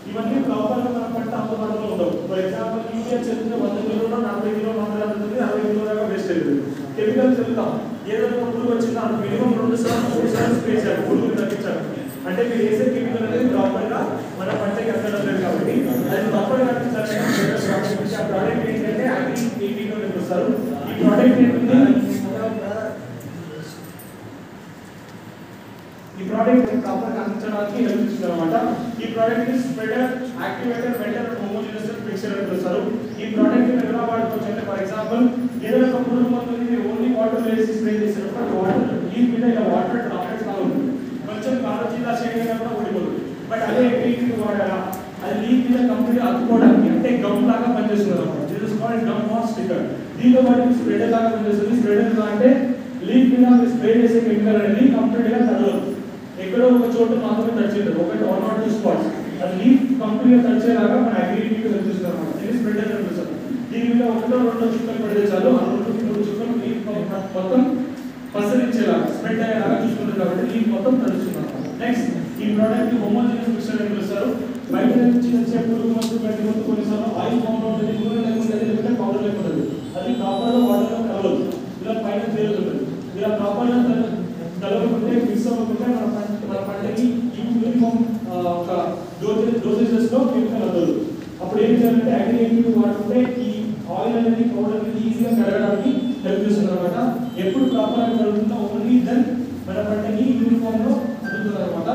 ఇవన్నీ ప్రాపర్ గా మన పంట అందుబాటులో ఉండవు ఫర్ ఎగ్జాంపుల్ యూరియా చెల్లితే వంద కిలోలో నలభై కిలో వందల ఉంటుంది అరవై కిలో దాకా వేస్ట్ అవుతుంది కెమికల్ చెల్లుతాం ఏదైనా ఒక పురుగు వచ్చిందా మినిమం రెండు సార్లు మూడు సార్లు స్ప్రే చేయాలి పురుగులు తగ్గించాలి అంటే మీరు వేసే కెమికల్ అనేది ప్రాపర్ గా మన పంటకి అందడం లేదు కాబట్టి అది ప్రాపర్ గా అనిపించాలి ఆ ప్రోడక్ట్ ఏంటంటే అగ్రి ఏపీలో వస్తారు ఈ ప్రోడక్ట్ ఏంటంటే ఈ ప్రోడక్ట్ ప్రాపర్ గా అందించడానికి హెల్ప్ చేస్తుంది అనమాట ఈ ప్రోడక్ట్ ని spreader activator wetter homogeneous mixer అని పిలుస్తారు ఈ ప్రోడక్ట్ ని ఎలా వాడుకోవచ్చు అంటే ఫర్ ఎగ్జాంపుల్ ఏదైనా ఒక పురుగు మందుని మీరు ఓన్లీ వాటర్ వేసి స్ప్రే చేసినప్పుడు వాటర్ ఈ మీద ఇలా వాటర్ డ్రాప్లెట్స్ లాగా ఉంటుంది కొంచెం కాలేజీ ఇలా చేయడం కూడా ఓడిపోతుంది బట్ అదే ఎక్విటీ వాడాలా అది లీక్ మీద కంప్లీట్ అతుకోవడానికి అంటే గమ్ లాగా పనిచేస్తుంది అనమాట this is called gum or sticker దీంతో పాటు స్ప్రెడర్ లాగా పనిచేస్తుంది స్ప్రెడర్ అంటే లీక్ మీద మీరు స్ప్రే చేసే కెమికల్ అనేది కంప్లీట్ గా తడవదు ఎక్కడో ఒక చోట మాత్రమే తడిచింది ఒకటి వన్ నాట్ టూ స్పాట్స్ అది లీక్ కంప్లీట్ గా తడిచేలాగా మన అగ్రిటీకి కనిపిస్తుంది అనమాట ఇది స్ప్రెడర్ కనిపిస్తుంది దీని మీద ఒకటో రెండో చుక్కలు పడితే చాలు ఆ రెండు మూడు చుక్కలు లీక్ మొత్తం పసరించేలాగా స్ప్రెడ్ అయ్యేలాగా చూసుకుంటుంది కాబట్టి లీక్ మొత్తం తడుస్తుంది అనమాట నెక్స్ట్ ఈ ప్రోడక్ట్ హోమోజీనియస్ మిక్సర్ అని పిలుస్తారు బయట నుంచి వచ్చే పురుగు మందు గడ్డి మందు కొన్నిసార్లు ఆయిల్ ఫామ్ లో ఉంటుంది నూనె లేకుండా లేకపోతే పౌడర్ లేకుండా అది ప్రాపర్ గా వాటర్ లో కలవదు ఇలా పైన తేలుతుంది ఇలా ప్రాపర్ గా కల- కలవకుంటే మిక్స్ అవ్వకుంటే మన పంట మన పంటకి యూనిఫామ్ ఒక డోసెస్ డోసెసెస్ లో కెమికల్ అందదు అప్పుడు ఏం చేయాలంటే అగ్రి ఏపీ వాడుకుంటే ఈ ఆయిల్ అనేది పౌడర్ అనేది ఈజీగా కడగడానికి హెల్ప్ చేస్తుంది అనమాట ఎప్పుడు ప్రాపర్ గా కలుగుతుందో ఓన్లీ దెన్ మన పంటకి యూనిఫామ్ లో అందుతుంది అనమాట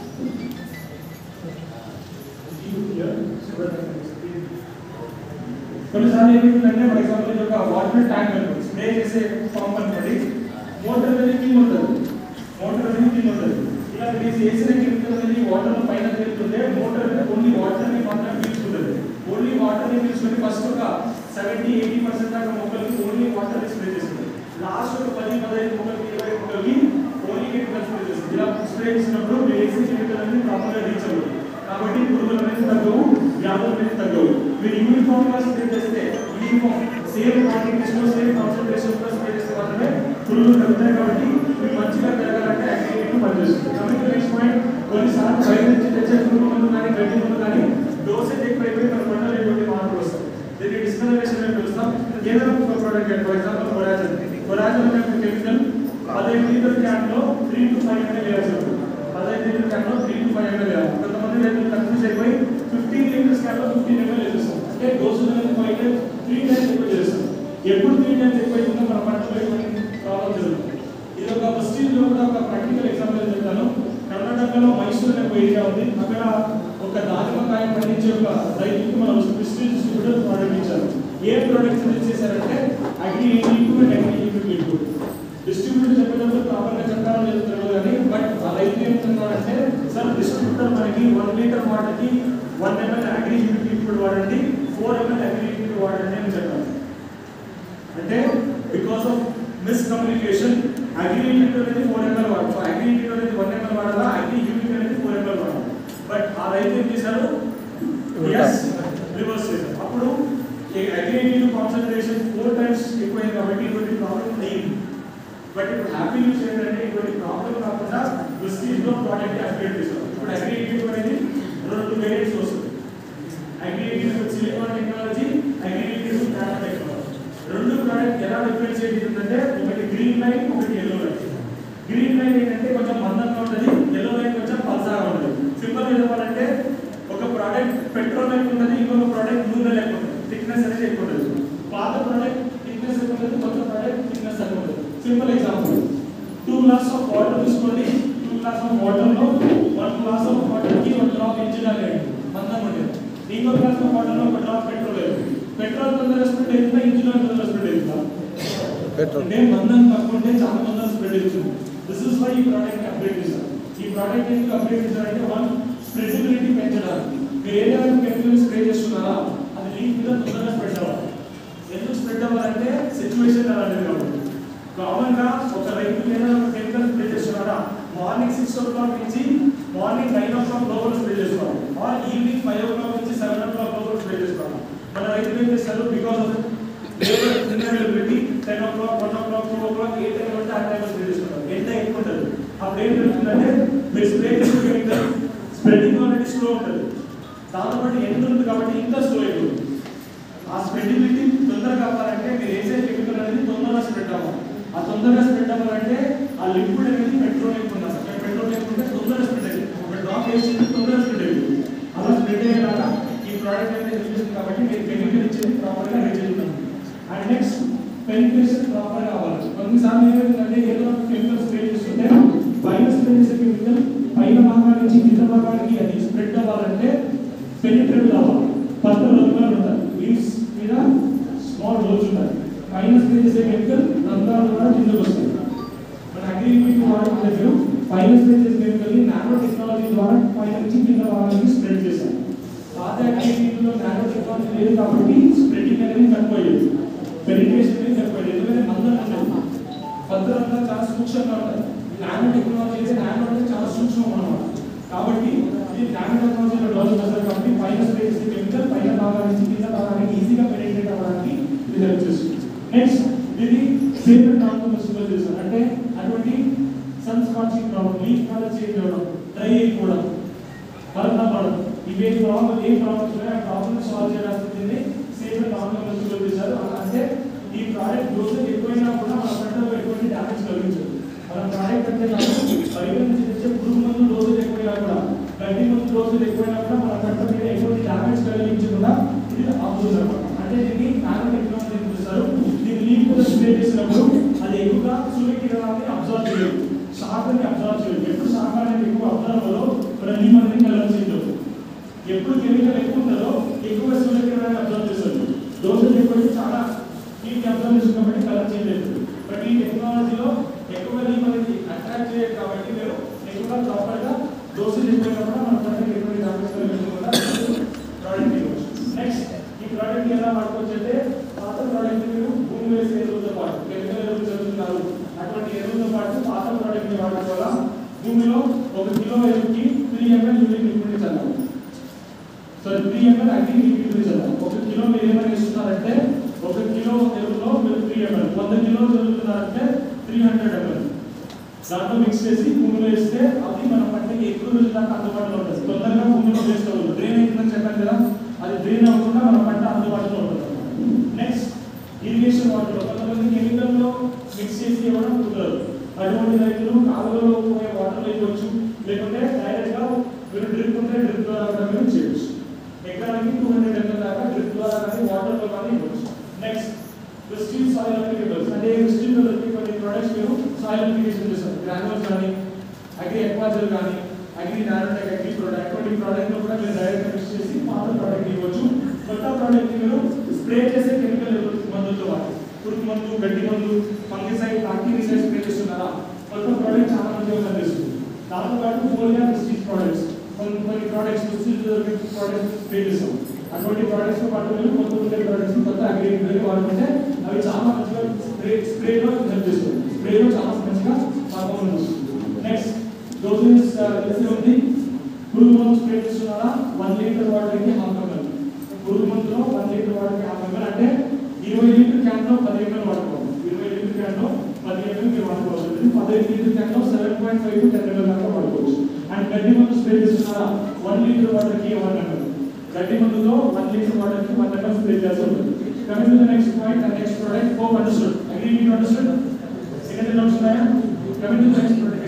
కొన్నిసార్లు ఏమిటంటే ఫర్ ఎగ్జాంపుల్ ఇది ఒక వాటర్ ట్యాంక్ అనుకోండి స్ప్రే చేసే పంప్ అనుకోండి మోటార్ అనేది కింద ఉంటుంది మోటార్ అనేది కింద ఉంటుంది ఇలా మీరు చేసిన కెమికల్ అనేది వాటర్ పైన తేలుతుంటే మోటార్ ఓన్లీ వాటర్ ని మాత్రమే పీల్చుకుంటుంది ఓన్లీ వాటర్ ని పీల్చుకొని ఫస్ట్ ఒక సెవెంటీ ఎయిటీ పర్సెంట్ దాకా మొక్కలకి ఓన్లీ వాటర్ స్ప్రే చేస్తుంది లాస్ట్ ఒక పది పదహైదు మొక్కలకి ఇరవై మొక్కలకి ఓన్లీ కెమికల్ స్ప్రే చేస్తుంది ఇలా స్ప్రే చేసినప్పుడు మీరు వేసే కెమికల్ అనేది ప్రాపర్గా రీచ్ అవ్వదు కాబట్టి పురుగులు అనేది తగ్గవు వ్యాధులు అనేది తగ్గవు మీరు యూనిఫామ్ గా స్ప్రే చేస్తే యూనిఫామ్ సేమ్ క్వాంటిటీస్ లో సేమ్ కాన్సన్ట్రేషన్ లో స్ప్రే చేస్తే మాత్రమే పురుగులు తగ్గుతాయి కాబట్టి మీరు మంచిగా పెరగాలంటే యాక్టివిటీ పనిచేస్తుంది కాబట్టి నెక్స్ట్ పాయింట్ కొన్నిసార్లు బయట నుంచి తెచ్చే పురుగు మందు కానీ గడ్డి మందు కానీ డోసేజ్ ఎక్కువైపోయి మన పంటలో ఎటువంటి మార్పులు వస్తాయి దీన్ని డిస్కలరేషన్ అని పిలుస్తాం ఏదైనా ఒక product for example Coragen Coragen అనే కెమికల్ పదహైదు లీటర్ క్యాన్ లో త్రీ టు ఫైవ్ ఎంఎల్ వేయాల్సి ఉంటుంది పదహైదు లీటర్ క్యాన్ లో త్రీ టు ఫైవ్ ఎంఎల్ వేయాలి కొంతమంది రైతులు కన్ఫ్యూజ్ అయిపోయి ఫిఫ్టీన్ లీటర్స్ క్యాన్ లో ఫిఫ్టీన్ ఎంఎల్ వేసేస్తాం అంటే డోసు అనేది ఫైవ్ టైమ్స్ త్రీ టైమ్స్ ఎక్కువ చేస్తాం ఎప్పుడు త్రీ టైమ్స్ ఎక్కువ అవుతుందో మన పంటలో ఎటువంటి ప్రాబ్లం జరుగుతుంది ఇది ఒక బస్టీల్ లో కూడా ఒక ప్రాక్టికల్ ఎగ్జాంపుల్ చెప్తాను కర్ణాటకలో మైసూర్ అనే ఒక ఏరియా ఉంది అక్కడ ఒక దానిమ్మకాయ పండించే ఒక రైతుకి మనం బస్టీల్ డిస్ట్రిబ్యూటర్ ప్రోడక్ట్ ఇచ్చారు ఏ ప్రోడక్ట్ యూజ్ చేశారంటే agri equipment agri equipment distributor చెప్పేటప్పుడు ప్రాపర్ గా చెప్తారో లేదో తెలియదు కానీ బట్ ఆ రైతు ఏం చెప్తున్నారంటే సార్ డిస్ట్రిబ్యూటర్ మనకి వన్ లీటర్ వాటర్ కి వన్ ఎంఎల్ అగ్రి లిక్విడ్ వాడండి ఫోర్ ఎంఎల్ అగ్రి లిక్విడ్ వాడండి అని చెప్పారు అంటే because of miscommunication agri liquid అనేది ఫోర్ ఎంఎల్ వాడాలి సో అగ్రి లిక్విడ్ అనేది వన్ ఎంఎల్ వాడాలా అగ్రి యూనిట్ అనేది ఫోర్ ఎంఎల్ వాడాలి బట్ ఆ రైతు ఏం చేశారు ఎస్ రివర్స్ చేశారు అప్పుడు agri liquid concentration four times ఎక్కువైంది కాబట్టి ఇటువంటి ప్రాబ్లం అయింది బట్ ఇప్పుడు హ్యాపీ న్యూస్ ఏంటంటే ఇటువంటి ప్రాబ్లం కాకుండా ప్రెస్టీజ్ లో ప్రోడక్ట్ అప్గ్రేడ్ చేశారు ఇప్పుడు అగ్రిగేటివ్ అనేది రెండు వేరియంట్స్ వస్తుంది aggregative with silicon technology aggregative with nano technology రెండు ప్రోడక్ట్ ఎలా డిఫరెన్షియేట్ ఉంటుందంటే ఒకటి గ్రీన్ లైన్ ఒకటి ఎల్లో లైన్ గ్రీన్ లైన్ ఏంటంటే కొంచెం మందంగా ఉంటుంది ఎల్లో లైన్ కొంచెం పల్సాగా ఉంటుంది సింపుల్ గా చెప్పాలంటే ఒక ప్రోడక్ట్ పెట్రోల్ లైన్ ఉంటుంది ఇంకొక ప్రోడక్ట్ నూనె లైన్ ఉంటుంది థిక్నెస్ అనేది ఎక్కువ ఉంటుంది పాత ప్రోడక్ట్ థిక్నెస్ ఎక్కువ ఉంటుంది కొత్త ప్రోడక్ట్ థిక్నెస్ తక్కువ ఉంటుంది simple example two glass of water తీసుకోండి టూ గ్లాస్ ఆఫ్ వాటర్ లో వన్ గ్లాస్ ఆఫ్ వాటర్ కి ఒక డ్రాప్ ఇంజిన్ ఆయిల్ మందం ఉంటుంది ఇంకో గ్లాస్ ఆఫ్ వాటర్ లో ఒక డ్రాప్ పెట్రోల్ వేయండి పెట్రోల్ తొందరగా స్ప్రెడ్ అవుతుందా ఇంజిన్ ఆయిల్ తొందరగా స్ప్రెడ్ అవుతుందా పెట్రోల్ అంటే మందం తక్కువ ఉంటే చాలా తొందరగా స్ప్రెడ్ అవుతుంది దిస్ ఇస్ వై ఈ ప్రోడక్ట్ అప్డేట్ చేశారు ఈ ప్రోడక్ట్ ఎందుకు అప్డేట్ చేశారంటే వన్ స్ప్రెడబిలిటీ పెంచడానికి మీరు ఏదైనా కెమికల్ స్ప్రే చేస్తున్నారా అది లీక్ మీద తొందరగా స్ప్రెడ్ అవ్వాలి ఎందుకు స్ప్రెడ్ అవ్వాలంటే సిచ్యువేషన్ అలాంటిది కాబట్టి కామన్ గా ఒక రైతు ఏదైనా ఒక కెమికల్ స్ప్రే చేస్తున్నారా మార్నింగ్ సిక్స్ ఓ క్లాక్ నుంచి మార్నింగ్ నైన్ ఓ క్లాక్ లోపల స్ప్రే చేసుకోవాలి or evening five o'clock నుంచి సెవెన్ ఓ క్లాక్ లోపల స్ప్రే చేసుకోవాలి మన రైతులు ఏం చేస్తారు because of inavailability ten o'clock one o'clock two o'clock ఏ టైం అంటే ఆ టైంలో స్ప్రే చేసుకుంటారు ఎంత ఎక్కువ ఉంటుంది అప్పుడు ఏం జరుగుతుందంటే మీరు స్ప్రే చేసే కెమికల్ స్ప్రెడింగ్ అనేది స్లో ఉంటుంది దాంతోపాటు ఎండ్ ఉంది కాబట్టి ఇంకా స్లో అయిపోతుంది ఆ స్ప్రెడబిలిటీ తొందరగా అవ్వాలంటే మీరు వేసే కెమికల్ అనేది తొందరగా స్ప్రెడ్ అవ్వాలి ఆ తొందరగా స్ప్రెడ్ అవ్వాలంటే ఆ లిక్విడ్ అనేది పెట్రోల్ ఎక్కువ పెట్రోల్ ఎక్కువ తొందరగా స్ప్రెడ్ అయ్యింది ఒక డ్రాప్ వేసి తొందరగా స్ప్రెడ్ అయ్యింది అలా స్ప్రెడ్ అయ్యేలాగా ఈ ప్రోడక్ట్ అనేది హెల్ప్ చేస్తుంది కాబట్టి మీరు కెమికల్ ఇచ్చేది ప్రాపర్గా రేట్ చేస్తున్నాం అండ్ నెక్స్ట్ పెనిట్రేషన్ ప్రాపర్గా అవ్వాలి కొన్నిసార్లు ఏమైందంటే ఏదో కెమికల్ స్ప్రే చేస్తుంటే పైన స్ప్రే చేసే కెమికల్ పైన భాగాల నుంచి కింద భాగానికి అది స్ప్రెడ్ అవ్వాలంటే పెనిట్రేబుల్ అవ్వాలి పత్ర రంగులు ఉంటాయి లీవ్స్ మీద స్మాల్ హోల్స్ ఉంటాయి పైన స్ప్రే చేసే కెమికల్ రంధ్రాల ద్వారా కిందకు వస్తాయి మన అగ్రికల్చర్ వాడుకునే మీరు పైన స్ప్రే చేసే కెమికల్ ని నానో టెక్నాలజీ ద్వారా పైన నుంచి కింద భాగానికి స్ప్రెడ్ చేశారు పాత అగ్రికల్చర్లో నానో టెక్నాలజీ లేదు కాబట్టి స్ప్రెడింగ్ అనేది తక్కువయ్యేది పెనిట్రేషన్ అనేది తక్కువయ్యేది ఎందుకంటే మందం ఉండదు పత్రంగా చాలా సూక్ష్మంగా ఉంటుంది నానో టెక్నాలజీ అయితే నానో అంటే చాలా సూక్ష్మం అన్నమాట కాబట్టి ఇది నానో టెక్నాలజీలో డెవలప్ చేస్తారు కాబట్టి పైన స్ప్రే చేసే కెమికల్ పైన భాగాల నుంచి కింద భాగానికి ఈజీగా పెనిట్రేట్ అవ్వడానికి ఇది హెల్ప్ చేస్తుంది నెక్స్ట్ ఇది సేఫ్ ట్రాన్స్ఫర్ సిగ్నల్ చేస్తారు అంటే అటువంటి sun scorching problem leaf colour change అవ్వడం డ్రై అయిపోవడం మరణ పడడం ఇవే ప్రాబ్లం ఏ ప్రాబ్లమ్స్ ఉన్నాయో ఆ ప్రాబ్లమ్ సాల్వ్ చేయడానికి సేఫ్ ట్రాన్స్ఫర్ సిగ్నల్ చేశారు అంటే ఈ ప్రోడక్ట్ డోసేజ్ ఎక్కువైనా కూడా మన పంటలో ఎటువంటి డ్యామేజ్ కలిగించదు మన ప్రోడక్ట్ అంటే నాకు బయట నుంచి తెచ్చే పురుగు మందు డోసేజ్ ఎక్కువైనా కూడా గడ్డి మందు డోసేజ్ ఎక్కువైనా కూడా మన పంట మీద ఎటువంటి డ్యామేజ్ కలిగించకుండా ఇది ఆపుతుంది అనమాట అంటే దీన్ని నానో టెక్నాలజీ పిలుస్తారు దీన్ని లీక్ కూడా స్ప్రే చేసినప్పుడు అది ఎక్కువగా సూర్యకిరణాన్ని అబ్జర్వ్ చేయదు శాఖని అబ్జర్వ్ చేయదు ఎప్పుడు శాఖ అనేది ఎక్కువ అబ్జర్వ్ అవ్వదో ప్రతి మనకి కలర్ చేంజ్ అవుతుంది ఎప్పుడు కెమికల్ ఎక్కువ ఉంటుందో ఎక్కువ సూర్యకిరణాన్ని అబ్జర్వ్ చేస్తుంది డోసేజ్ ఎక్కువ చాలా హీట్ అబ్జర్వ్ చేస్తుంది కాబట్టి కలర్ చేంజ్ అవుతుంది బట్ ఈ టెక్నాలజీలో ఎక్కువగా లీక్ అనేది అట్రాక్ట్ చేయదు కాబట్టి మీరు ఎక్కువగా ప్రాపర్గా డోసేజ్ ఎక్కువైనా కూడా మన పంటకి ఎటువంటి డామేజ్ కలిగించకుండా ప్రోడక్ట్ ఇవ్వచ్చు నెక్స్ట్ ఈ ప్రోడక్ట్ ఎలా వాడుకోవచ్చు అంటే పాత ప్రోడక్ట్ మీరు భూమి వేసే ఎరువులతో పాటు కెమికల్ ఎరువులు చదువుతున్నారు అటువంటి ఎరువులతో పాటు పాత ప్రోడక్ట్ ని వాడడం వల్ల భూమిలో ఒక కిలో ఎరువుకి త్రీ ఎంఎల్ యూరిక్ లిక్విడ్ చల్లాలి so three ML agri liquid చల్లాలి ఒక కిలో మీరు ఏమైనా ఇస్తున్నారంటే ఒక కిలో ఎరువులో మీరు త్రీ ఎంఎల్ వంద కిలో చదువుతున్నారంటే త్రీ హండ్రెడ్ ఎంఎల్ దాంట్లో మిక్స్ చేసి భూమిలో వేస్తే అది మన పంటకి ఎక్కువ రోజుల దాకా అందుబాటులో ఉంటుంది తొందరగా భూమిలో వేస్ట్ అవ్వదు డ్రైన్ అవుతుందని చెప్పాను కదా అది డ్రైన్ అవ్వకుండా మన పంట అందుబాటులో ఉంటుంది నెక్స్ట్ ఇరిగేషన్ వాటర్ కొంతమంది కెమికల్లో మిక్స్ చేసి ఇవ్వడం కుదరదు అటువంటి రైతులు కాలువలో పోయే వాటర్ ఇవ్వచ్చు లేకుంటే డైరెక్ట్ గా మీరు డ్రిప్ ఉంటే డ్రిప్ ద్వారా కూడా మీరు చేయొచ్చు ఎకరానికి టూ హండ్రెడ్ ఎంఎల్ దాకా డ్రిప్ ద్వారా కానీ వాటర్ లో కానీ ఇవ్వచ్చు నెక్స్ట్ క్రిస్టిల్ సాయిల్ అప్లికేబుల్స్ అంటే క్రిస్టిల్ దొరికి కొన్ని ప్రొడక్ట్స్ మీరు సాయిల్ అప్లికేషన్ చేస్తారు గ్రానువల్స్ కానీ అగ్రి ఎక్వాజల్ కానీ అగ్రి నానోటెక్ అగ్రి ప్రోడక్ట్ అటువంటి ప్రోడక్ట్ లో కూడా మీరు డైరెక్ట్ మిక్స్ చేసి పాత ప్రోడక్ట్ ఇవ్వచ్చు కొత్త ప్రోడక్ట్ మీరు స్ప్రే చేసే కెమికల్ మందులతో వాటి పురుగు మందు గడ్డి మందు ఫంగిసైడ్ బ్యాక్టీరియసైడ్ స్ప్రే చేస్తున్నారా కొత్త ప్రోడక్ట్ చాలా మంచిగా పనిచేస్తుంది దాంతో పాటు ఫోలియా ప్రెస్టీజ్ ప్రోడక్ట్స్ కొన్ని కొన్ని ప్రోడక్ట్స్ ప్రెస్టీజ్ ప్రోడక్ట్స్ స్ప్రే చేస్తాం అటువంటి ప్రోడక్ట్స్ పాటు మీరు కొత్త ఉండే ప్రోడక్ట్స్ కొత్త అగ్రికల్చర్ వాడుకుంటే అవి చాలా మంచిగా స్ప్రే స్ప్రేలో హెల్ప్ చేస్తుంది స్ప్రేలో చాలా మంచిగా పర్ఫార్మెన్స్ వస్తుంది నెక్స్ట్ డోసేజ్ తెలిసి ఉంది పురుగు మందు స్ప్రే చేస్తున్నారా వన్ లీటర్ వాటర్కి హాఫ్ ఎంఎల్ పురుగు మందులో వన్ లీటర్ వాటర్కి హాఫ్ ఎంఎల్ అంటే ఇరవై లీటర్ క్యాన్లో పది ఎంఎల్ వాడుకోవాలి ఇరవై లీటర్ క్యాన్లో పది ఎంఎల్ మీరు వాడుకోవచ్చు పదిహేను లీటర్ క్యాన్లో seven point five to ten ML దాకా వాడుకోవచ్చు అండ్ గడ్డి మందు స్ప్రే చేస్తున్నారా వన్ లీటర్ వాటర్కి వన్ ఎంఎల్ గడ్డి మందులో వన్ లీటర్ వాటర్కి వన్ ఎంఎల్ స్ప్రే చేస్తూ ఉంటుంది coming to the next point and next product hope understood agree మీకు అండర్స్టూడ్ సెకండ్ డౌట్స్ ఉన్నాయా coming to the next product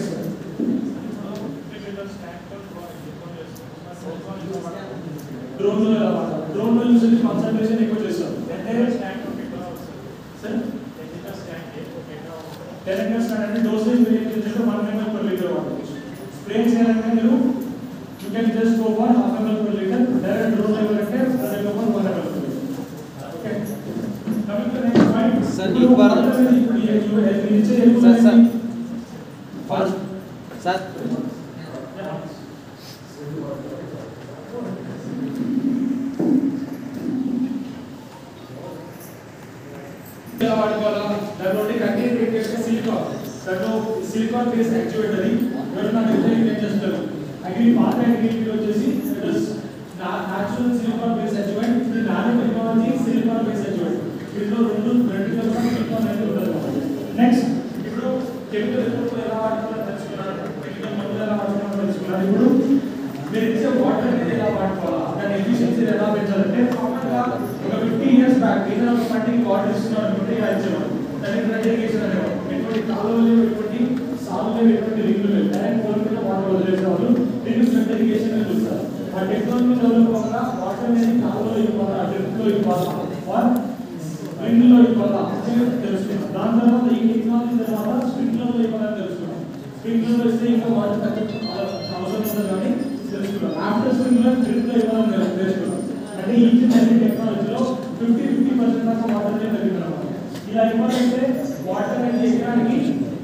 drone లో ఎలా వాడతారు డ్రోన్ లో యూజువల్లీ కాన్సంట్రేషన్ ఎక్కువ చేస్తారు అంటే సార్ టెన్ స్టాండ్ అంటే డోసేజ్ మీరు ఏం చేస్తే వన్ ఎంఎల్ పర్ లీటర్ వాడుకోవచ్చు స్ప్రే చేయాలంటే మీరు you can just go for half ML per litre direct drone level అంటే direct go for one ML per litre okay coming to next point Sir, एक बार- Sir, sir. First sir ఎలా వాడుకోవాలా దాంట్లో content పెట్టేస్తే silicon దాంట్లో silicon base actuator ఎవరైనా design ఏం చేస్తారు అగ్రి పాత అగ్రికల్చర్ వచ్చేసి న్యాచురల్ సిలికాన్ బేస్ యాక్చువేట్ ఇది nano technology silicon base actuate దీంట్లో రెండు రెండు రకాల సిలికాన్ అనేది ఉంటుంది నెక్స్ట్ ఇప్పుడు కెమికల్ ఎరువులు ఎలా వాడుకోవాలో తెలుసుకున్నారు కెమికల్ మందులు ఎలా వాడుకోవాలో తెలుసుకున్నారు ఇప్పుడు మీరు ఇచ్చే వాటర్ అనేది ఎలా వాడుకోవాలా దాన్ని దాని ఎఫిషియన్సీ ఎలా పెంచాలంటే కామన్ గా ఒక ఫిఫ్టీ ఇయర్స్ బ్యాక్ ఏదైనా ఒక పంటకి వాటర్ ఇస్తున్నారు అనుకుంటే ఇలా ఇచ్చేవారు దాన్ని ఫ్లడ్ ఇరిగేషన్ అనేవారు ఎటువంటి కాలువలు లేవు ఎటువంటి సాగులు లేవు ఎటువంటి రింగులు లేవు డైరెక్ట్ బోర్ మీద వాటర్ వదిలేసేవారు దీన్ని ఫ్లడ్ ఇరిగేషన్ అని పిలుస్తారు ఆ టెక్నాలజీ డెవలప్ వల్ల వాటర్ అనేది కాలువలో ఇవ్వాలా డ్రిప్లో ఇవ్వాలా or రింగులో ఇవ్వాలా అని తెలుసుకున్నాం దాని తర్వాత ఈ టెక్నాలజీ తర్వాత స్ప్రింక్లర్లో ఇవ్వాలని తెలుసుకున్నాం స్ప్రింక్లర్ ఇస్తే ఇంకా వాటర్ తక్కువ అవసరం ఉండదు కానీ తెలుసుకున్నాం ఆఫ్టర్ స్ప్రింక్లర్ డ్రిప్లో ఇవ్వాలని తెలు- తెలుసుకున్నాం అంటే ఈ చిన్న టెక్నాలజీలో ఫిఫ్టీ ఫిఫ్టీ పర్సెంట్ దాకా వాటర్ తగ్గినాం ఇలా ఇవ్వాలంటే వాటర్ అనేది ఎకరానికి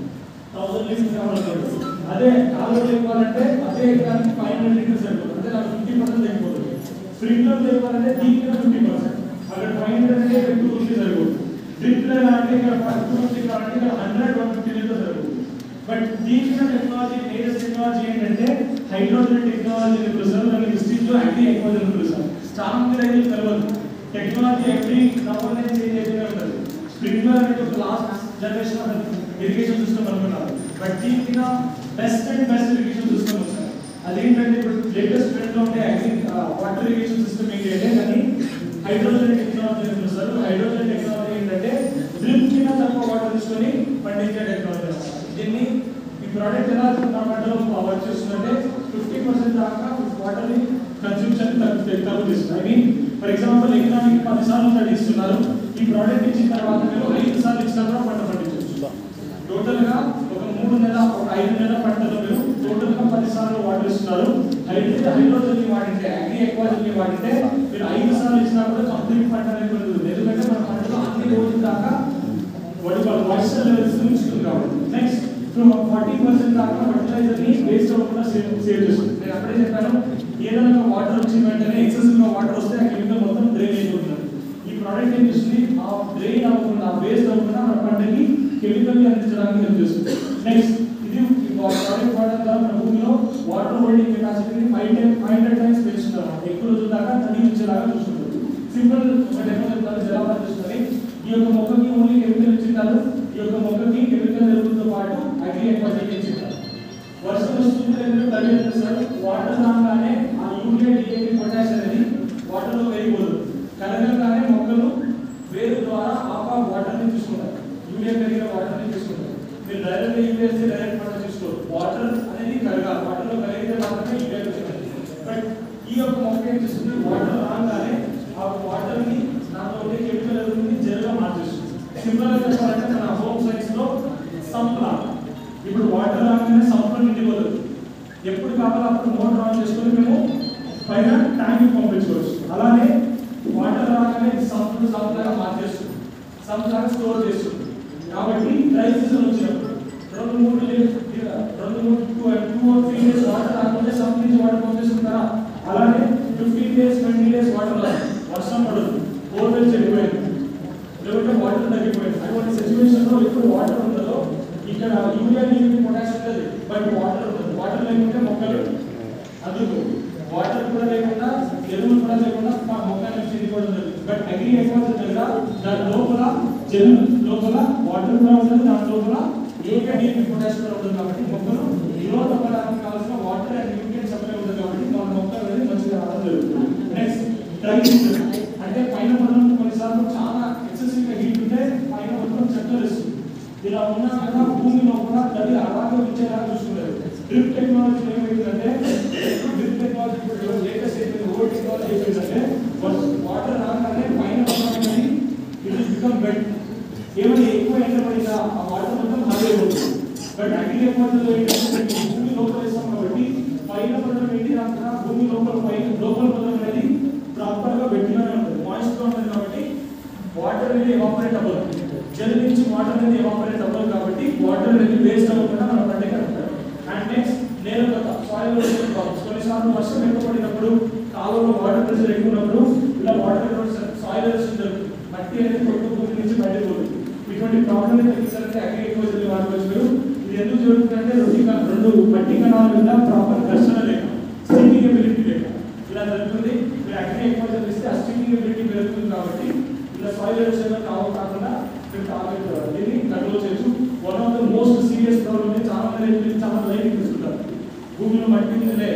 థౌసండ్ లీటర్స్ కావాలి అదే కాలువలో ఇవ్వాలంటే అదే ఎకరానికి ఫైవ్ హండ్రెడ్ లీటర్స్ సరిపోతుంది అంటే నాకు ఫిఫ్టీ పర్సెంట్ తగ్గిపోతుంది స్ప్రింక్లర్ ఇవ్వాలంటే దీనికి ఫిఫ్టీ పర్సెంట్ అక్కడ ఫైవ్ హండ్రెడ్ అంటే ఇక్కడ టూ ఫిఫ్టీ సరిపోతుంది డ్రిప్ అంటే ఇక్కడ టూ ఫిఫ్టీ కావాలంటే ఇక్కడ హండ్రెడ్ వన్ ఫిఫ్టీ లీటర్స్ సరిపోతుంది బట్ దీంట్లో టెక్నాలజీ లేటెస్ట్ టెక్నాలజీ ఏంటంటే హైడ్రోజన్ టెక్నాలజీ అని పిలుస్తారు దాన్ని హిస్టరీలో అగ్రి ఎక్వాజన్ అని పిలుస్తారు చాలా మంది రైతులు తెలియదు టెక్నాలజీ ఎవ్రీ నవంబర్ చేంజ్ అవుతూనే ఉంటుంది స్ప్రింక్లర్ అనేది ఒక last generation of irrigation system అనుకున్నారు బట్ దీనికి best and best irrigation system వస్తుంది అదేంటంటే ఇప్పుడు లేటెస్ట్ ట్రెండ్ లో ఉండే వాటర్ ఇరిగేషన్ సిస్టమ్ ఏంటి అంటే దాన్ని హైడ్రోజన్ టెక్నాలజీ అని పిలుస్తారు హైడ్రోజన్ టెక్నాలజీ ఏంటంటే డ్రిప్ కింద తక్కువ వాటర్ తీసుకొని పండించే టెక్నాలజీ అన్నమాట. దీన్ని ఈ ప్రోడక్ట్ ఎలా నా పంటలో వర్క్ చేస్తుందంటే ఫిఫ్టీ పర్సెంట్ దాకా వాటర్ ని కన్సూమ్షన్ తగ్గు చేస్తుంది I mean for example economic పది సార్లు తడి ఇస్తున్నారు ఈ ప్రోడక్ట్ ఇచ్చిన తర్వాత మీరు ఐదు సార్లు ఇచ్చినా కూడా పంట పండించవచ్చు టోటల్ గా ఒక మూడు నెల ఒక ఐదు నెలల పంటలో మీరు టోటల్ గా పది సార్లు వాటర్ ఇస్తున్నారు హైడ్రోజన్ హైడ్రోజన్ ని వాడితే అగ్రి ఎక్వాజన్ ని వాడితే మీరు ఐదు సార్లు ఇచ్చినా కూడా కంప్లీట్ పంట అనేది పెరుగుతుంది ఎందుకంటే మన పంటలో అన్ని రోజుల దాకా వాటి వాళ్ళ మాయిశ్చర్ లెవెల్స్ ఉంచుతుంది కాబట్టి నెక్స్ట్ ఫార్టీ పర్సెంట్ దాకా ఫర్టిలైజర్ ని వేస్ట్ అవ్వకుండా సేవ్ సేవ్ చేస్తుంది నేను అప్పుడే చెప్పాను ఏదైనా ఒక వాటర్ వచ్చిన వెంటనే ఎక్సెసివ్ గా వాటర్ వస్తే ఆ కెమికల్ మొత్తం డ్రైన్ అయిపోతుంది ఈ ప్రోడక్ట్ ఏం చేస్తుంది ఆ డ్రైన్ అవ్వకుండా వేస్ట్ అవ్వకుండా మన పంటకి కెమికల్ అందించడానికి హెల్ప్ చేస్తుంది నెక్స్ట్ ఇది ఈ ప్రోడక్ట్ వాడడం ద్వారా మన భూమిలో వాటర్ హోల్డింగ్ కెపాసిటీని five time five hundred times పెంచుతున్నారు ఎక్కువ రోజుల దాకా తడి ఉంచేలాగా చూసుకుంటుంది సింపుల్ ఒక డెమో చెప్తాను ఎలా పనిచేస్తుంది ఈ యొక్క మొక్కకి ఓన్లీ కెమికల్ ఇచ్చింటారు ఈ యొక్క మొక్కకి కెమికల్ ఎరువులతో పాటు అగ్రి ఎక్వాజిక్ ఇచ్చింటారు వర్షం వస్తుంది రెండు తగ్గి సార్ వాటర్ రాగానే ఆ యూరియా డిఏపి పొటాష్ అనేది వాటర్లో పెరిగిపోదు కరగగానే మొక్కలు వేరు ద్వారా ఆపా వాటర్ ని తీసుకుంటారు యూరియా పెరిగిన వాటర్ ని తీసుకుంటారు మీరు డైరెక్ట్ యూరియా వేస్తే డైరెక్ట్ వాటర్ తీసుకోరు వాటర్ అనేది కరగాలి వాటర్ లో కరిగితే మాత్రమే యూరియా వచ్చింది బట్ ఈ యొక్క మొక్క ఏం చేస్తుంది వాటర్ రాగానే ఆ వాటర్ ని దాంట్లో ఉండే కెమికల్ ఎరువుని జెల్గా మార్చేస్తుంది సింపుల్ గా చెప్పాలంటే మన హోమ్ సైన్స్ లో సంప్లా ఇప్పుడు వాటర్ రాగానే సంప్లో నిండిపోతుంది ఎప్పుడు కావాలో అప్పుడు మోటార్ ఆన్ చేసుకొని మేము పైన ట్యాంక్ పంపించుకోవచ్చు అలానే వాటర్ రాగానే సంప్లు సంప్లాగా మార్చేస్తుంది సంప్లాగా స్టోర్ చేస్తుంది కాబట్టి డ్రై సీజన్ వచ్చినప్పుడు రెండు మూడు లే- రెండు మూడు two two three days water రాకుండా సంప్ నుంచి వాటర్ పంపిస్తుంటారా అలానే fifteen days twenty days water వర్షం పడదు బోర్వెల్ చెడిపోయింది లేకుంటే వాటర్ తగ్గిపోయింది అటువంటి సిచ్యువేషన్ లో ఎప్పుడు వాటర్ ఉండదో ఇక్కడ యూరియా నీరు పొటాష్ ఉంటుంది బట్ వాటర్ ఉంటుంది వాటర్ లేకుంటే మొక్కలు అందుకు వాటర్ కూడా లేకుండా ఎరువులు కూడా లేకుండా మా మొక్క నుంచి ఇది కూడా ఉంటుంది బట్ అగ్రి ఎక్వాజన్ దగ్గర దాని లోపల జెల్ లోపల వాటర్ కూడా ఉంటుంది దాని లోపల ఏక నీరు పొటాష్ కూడా ఉంటుంది కాబట్టి మొక్కలు గ్రోత్ అవ్వడానికి కావాల్సిన వాటర్ అండ్ న్యూట్రియన్ సప్లై ఉంటుంది కాబట్టి మన మొక్క అనేది మంచిగా రావడం జరుగుతుంది నెక్స్ట్ డ్రై సీజన్ అంటే పైన మనం కొన్నిసార్లు చాలా ఎక్సెసివ్ గా హీట్ ఉంటే పైన మొత్తం చెట్లు ఇస్తుంది ఇలా ఉన్నా కదా భూమిలో కూడా తడి అలాగే ఉంచేలా చూసుకున్నారు డ్రిప్ టెక్నాలజీ ఏమైందంటే డ్రిప్ టెక్నాలజీ ఇప్పుడు లేటెస్ట్ అయిపోయింది ఓల్డ్ టెక్నాలజీ అయిపోయిందంటే వాటర్ రాగానే పైన ఉన్నది ఇట్ ఇస్ బికమ్ బెడ్ ఏమైనా ఎక్కువ ఎండ పడిందా ఆ వాటర్ మొత్తం ఖాళీ అయిపోతుంది బట్ అగ్రి టెక్నాలజీలో ఏంటంటే భూమి లోపల వేస్తాం కాబట్టి పైన పడడం ఏంటి దాంట్లో భూమి లోపల పైన లోపల పడడం అనేది ప్రాపర్ గా వెట్టిగానే ఉంటుంది మాయిస్ట్ గా ఉంటుంది కాబట్టి వాటర్ అనేది ఎవాపరేట్ అవ్వదు జల్ నుంచి వాటర్ అనేది ఎవాపరేట్ అవ్వదు కాబట్టి వాటర్ అనేది వేస్ట్ అవ్వకుండా మన పంటకి అంటారు అండ్ నెక్స్ట్ నేల కొత్త సాయిల్ కొన్నిసార్లు వర్షం ఎక్కువ పడినప్పుడు కాలువలో వాటర్ ప్రెషర్ ఎక్కువ ఉన్నప్పుడు ఇలా వాటర్ సాయిల్ ఎరోషన్ జరుగుతుంది మట్టి అనేది కొట్టు భూమి నుంచి బయటకు పోతుంది ఇటువంటి ప్రాబ్లమ్ తగ్గించాలంటే అగ్రి ఎక్వైజర్ వాడుకోవచ్చు మీరు ఇది ఎందుకు జరుగుతుందంటే రెండు క- రెండు మట్టి కణాల మీద ప్రాపర్ ఘర్షణ లేక స్టికింగ్ ఎబిలిటీ లేక ఇలా జరుగుతుంది మీరు అగ్రి ఎక్వైజర్ ఇస్తే ఆ స్టికింగ్ ఎబిలిటీ పెరుగుతుంది కాబట్టి ఇలా సాయిల్ ఎరోషన్ కావ కాకుండా మీరు టార్గెట్ దీన్ని కంట్రోల్ చేయొచ్చు one of the most serious problem చాలా మంది రైతులు చాలా లైట్ తీసుకుంటారు భూమిలో మట్టి ఉందిలే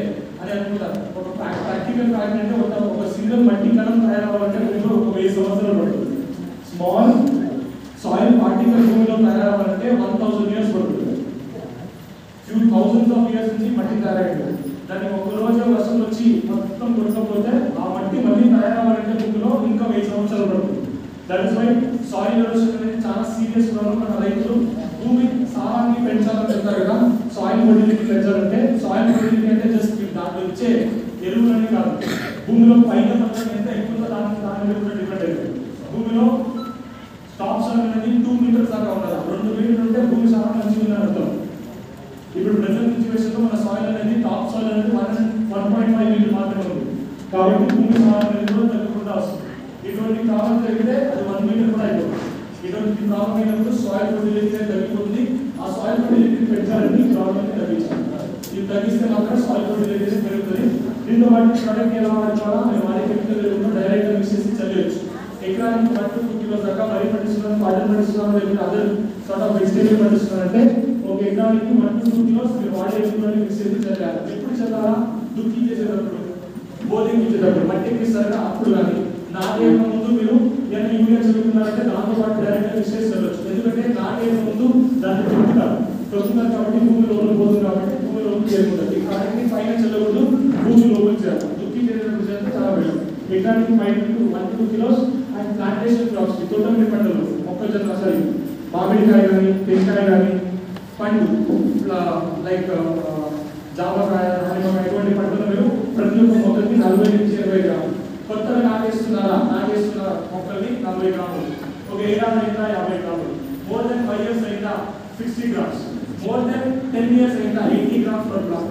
అని అనుకుంటారు ఒక ప్రాక్టికల్ ఫ్యాక్ట్ అంటే ఒక ఒక సింగిల్ మట్టి కణం తయారవ్వాలంటే భూమిలో ఒక వెయ్యి సంవత్సరాలు పడుతుంది స్మాల్ సాయిల్ పార్టికల్ భూమిలో తయారవ్వాలంటే వన్ థౌసండ్ ఇయర్స్ పడుతుంది ఫ్యూ థౌసండ్స్ ఆఫ్ ఇయర్స్ నుంచి మట్టి తయారైంది దాన్ని ఒక రోజు వర్షం వచ్చి మొత్తం కొట్టకపోతే ఆ మట్టి మళ్ళీ తయారవ్వాలంటే భూమిలో ఇంకా వెయ్యి సంవత్సరాలు పడుతుంది that is why soil erosion అనేది చాలా సీరియస్ ప్రాబ్లం మన రైతులు భూమి సారాన్ని పెంచాలని చెప్తారు కదా సాయిల్ మొడిలిటీ పెంచాలంటే సాయిల్ మొడిలిటీ అంటే జస్ట్ దాంట్లో ఇచ్చే ఎరువులని కాదు భూమిలో పైన మాత్రం ఎంత ఎక్కువ ఉందో దాని దాని మీద కూడా డిపెండ్ అవుతుంది భూమిలో టాప్ సాయిల్ అనేది టూ మీటర్స్ దాకా ఉండాలి రెండు మీటర్లు ఉంటే భూమి సారం మంచిగా ఉందని అర్థం ఇప్పుడు ప్రెసెంట్ సిచ్యువేషన్ లో మన సాయిల్ అనేది టాప్ సాయిల్ అనేది one one point five metre మాత్రమే ఉంది కాబట్టి భూమి సారం అనేది కూడా తగ్గకుండా వస్తుంది ఇటువంటి ప్రాబ్లం జరిగితే అది వన్ మీటర్ కూడా అయిపోతుంది ఇటువంటి ప్రాబ్లం అయినప్పుడు సాయిల్ ఫర్టిలిటీ తగ్గిపోతుంది ఆ సాయిల్ ఫర్టిలిటీ పెంచాలని ఈ ప్రాబ్లం తగ్గించాలి ఇది తగ్గిస్తే మాత్రం సాయిల్ ఫర్టిలిటీ పెరుగుతుంది దీంతో పాటు ప్రొడక్ట్ ఎలా వాడుకోవాలా మేము వాడే కెమికల్ లేకుండా డైరెక్ట్ మిక్స్ చేసి చల్లేయచ్చు ఎకరానికి వన్ టు టూ కిలోస్ దాకా వరి పండిస్తున్నాం కాటన్ పండిస్తున్నాం లేకపోతే అదర్ సార్ట్ ఆఫ్ వెజిటేబుల్ పండిస్తున్నారంటే ఒక ఎకరానికి వన్ టు టూ కిలోస్ మీరు వాడే ఎరువులని మిక్స్ చేసి చల్లాలి ఎప్పుడు చల్లాలా దుక్కి చేసేటప్పుడు బోధింగ్ ఇచ్చేటప్పుడు మట్టి ఎక్కిస్తారా అప్పుడు కానీ నాటే ముందు మీరు ఏమైనా యూరియా చదువుతున్నారంటే దాంతో పాటు డైరెక్ట్ మిక్స్ చేసి చల్లవచ్చు ఎందుకంటే నాటే ముందు దాన్ని తొక్కుతారు తొక్కుతారు కాబట్టి భూమి లోపల పోతుంది కాబట్టి భూమి లోపల చేరుకుంటుంది ఈ ప్రాడక్ట్ని పైన చల్లకూడదు భూమి లోపల చేయాలి దుక్కి చేసేటప్పుడు చేస్తే చాలా బెటర్ ఎకరానికి five to one two kilos and plantation crops తోటమిడి పంటలు మొక్కజొన్న సారీ మామిడికాయ కానీ టెంకాయ కానీ పండు లైక్ జామకాయ దానిమ్మకాయ ఇటువంటి పంటలు మీరు ప్రతి ఒక్క మొక్కకి నలభై నుంచి ఇరవై గ్రాములు కొత్తగా నాటేస్తున్నారా నాటేస్తున్న మొక్కల్ని నలభై గ్రాములు ఒక ఏడాది అయిందా యాభై గ్రాములు మోర్ దెన్ ఫైవ్ ఇయర్స్ అయిందా sixty grams more than ten years అయిందా ఎయిటీ గ్రామ్స్ పర్ గ్రామ్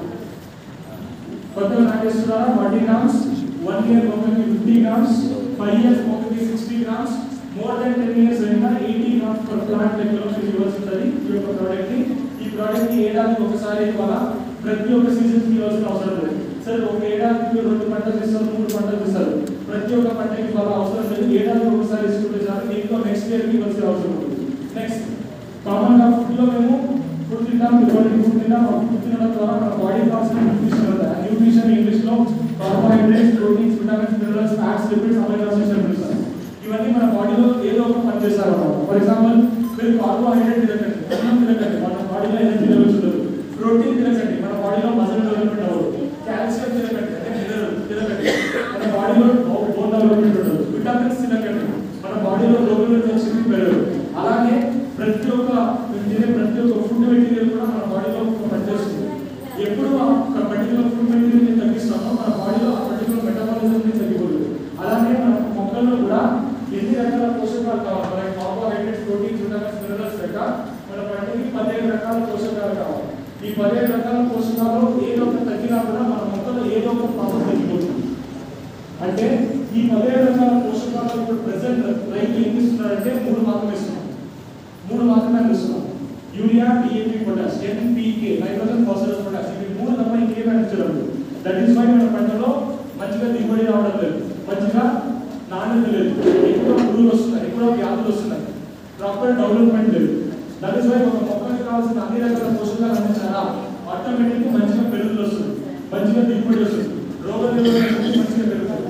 కొత్తగా నాటేస్తున్నారా ఫార్టీ గ్రామ్స్ వన్ ఇయర్ మొక్కకి ఫిఫ్టీ గ్రామ్స్ ఫైవ్ ఇయర్స్ మొక్కకి sixty grams more than ten years అయినా ఎయిటీ గ్రామ్స్ పర్ ప్లాంట్ లెక్కలో మీకు ఇవ్వాల్సి ఉంటుంది ఈ యొక్క ప్రోడక్ట్ ని ఈ ప్రోడక్ట్ ని ఏడాదికి ఒకసారి ఇవ్వాలా ప్రతి ఒక్క సీజన్ కి ఇవ్వాల్సిన అవసరం లేదు సరే ఒక ఏడాదికి మీరు రెండు పంటలు ఇస్తారు మూడు పంటలు ఇస్తారు ప్రతి ఒక్క పంటకి ఇవ్వాల అవసరం లేదు ఏడాదికి ఒకసారి ఇస్తుంటే చాలు దీంట్లో నెక్స్ట్ ఇయర్ కి ఇవ్వాల్సిన అవసరం ఉంటుంది నెక్స్ట్ కామన్ గా ఫుడ్ లో మేము ఫుడ్ తింటాం ఇటువంటి ఫుడ్ తింటాం ఆ ఫుడ్ తినడం ద్వారా మన బాడీ కావాల్సిన న్యూట్రిషన్ ఉంటుంది న్యూట్రిషన్ ఇంగ్లీష్ లో carbohydrates proteins vitamins minerals fats lipids amino acids అని పిలుస్తారు ఇవన్నీ మన బాడీలో ఏదో ఒక పని చేస్తారు అన్నమాట ఫర్ ఎగ్జాంపుల్ మీరు కార్బోహైడ్రేట్ తినకండి అన్నం తినకండి మన బాడీలో ఎనర్జీ లెవెల్స్ ఉండదు ప్రోటీన్ తినకండి మన బాడీలో మజిల్ డెవలప్మెంట్ అవ్వదు కాల్షియం తినకండి అంటే మినరల్ తినకండి మన బాడీలో బోన్ డెవలప్మెంట్ ఉండదు విటమిన్స్ తినకండి మన బాడీలో రోగుల శక్తి పెరగదు అలాగే ప్రతి ఒక్క మీరు తినే ప్రతి ఒక్క ఫుడ్ మెటీరియల్ కూడా మన బాడీలో ఒక పనిచేస్తుంది ఎప్పుడు ఆ ఒక పర్టికులర్ ఫుడ్ మెటీరియల్ తగ్గిస్తామో మన బాడీలో ఆ పర్టికులర్ మెటబాలిజం తగ్గిపోతుంది అలాగే మన మొక్కల్లో కూడా ఎన్ని రకాల పోషకాలు కావాలి మనకి కార్బోహైడ్రేట్స్ ప్రోటీన్స్ విటమిన్స్ మినరల్స్ లెక్క మన పంటకి పదిహేడు రకాల పోషకాలు కావాలి ఈ పదిహేడు రకాల పోషకాలు ఏదో ఒక తగ్గినా కూడా మన మొక్కలో ఏదో ఒక ప్రాబ్లం తగ్గిపోతుంది అంటే ఈ పదిహేడు రకాల పోషకాలు ఇప్పుడు ప్రెసెంట్ రైతు ఏం ఇస్తున్నారంటే మూడు మాత్రమే ఇస్తున్నాం మూడు మాత్రమే అందిస్తున్నాం urea DAP potash NPK nitrogen phosphorus potash ఇవి మూడు తప్ప ఇంకేం అందించడం దట్ ఈస్ వై మన పంటలో మంచిగా దిగుబడి రావడం లేదు మంచిగా నాణ్యత లేదు ఎక్కువ పురుగులు వస్తున్నాయి ఎక్కువ వ్యాధులు వస్తున్నాయి ప్రాపర్ డెవలప్మెంట్ లేదు దట్ ఈస్ వై ఒక మొక్కకి కావాల్సిన అన్ని రకాల పోషకాలు అందించారా ఆటోమేటిక్ మంచిగా పెరుగుదల వస్తుంది మంచిగా దిగుబడి వస్తుంది రోగ నిరోధక శక్తి మంచిగా పెరుగుతుంది